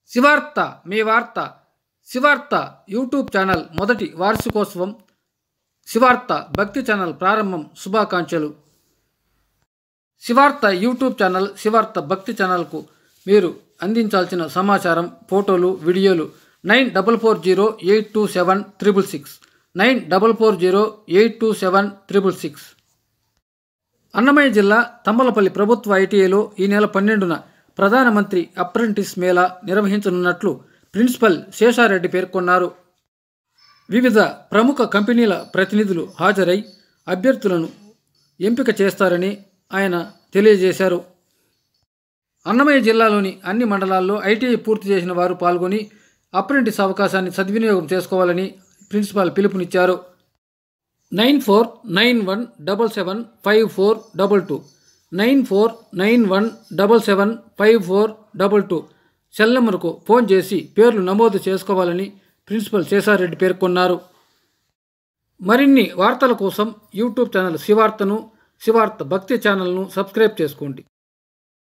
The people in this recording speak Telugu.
శివార్త మీ వార్త శివార్త యూట్యూబ్ ఛానల్ మొదటి వార్షికోత్సవం శివార్త భక్తి ఛానల్ ప్రారంభం శుభాకాంక్షలు శివార్త యూట్యూబ్ ఛానల్ శివార్త భక్తి ఛానల్కు మీరు అందించాల్సిన సమాచారం ఫోటోలు వీడియోలు nine double four zero eight two seven triple six nine double four zero eight two seven triple six Annamayya జిల్లా తమ్మలపల్లి ప్రభుత్వ ఐటీఐలో ఈ నెల పన్నెండున ప్రధానమంత్రి అప్రెంటిస్ మేళా నిర్వహించనున్నట్లు ప్రిన్సిపల్ శేషారెడ్డి పేర్కొన్నారు వివిధ ప్రముఖ కంపెనీల ప్రతినిధులు హాజరై అభ్యర్థులను ఎంపిక చేస్తారని ఆయన తెలియజేశారు అన్నమయ్య జిల్లాలోని అన్ని మండలాల్లో ఐటీఐ పూర్తి చేసిన వారు పాల్గొని అప్రెంటిస్ అవకాశాన్ని సద్వినియోగం చేసుకోవాలని ప్రిన్సిపాల్ పిలుపునిచ్చారు nine four nine one double seven five four double two nine four nine one double seven five four double two cell నెంబర్కు ఫోన్ చేసి పేర్లు నమోదు చేసుకోవాలని ప్రిన్సిపల్ శేషారెడ్డి పేర్కొన్నారు మరిన్ని వార్తల కోసం యూట్యూబ్ ఛానల్ శివార్తను శివార్త భక్తి ఛానల్ను సబ్స్క్రైబ్ చేసుకోండి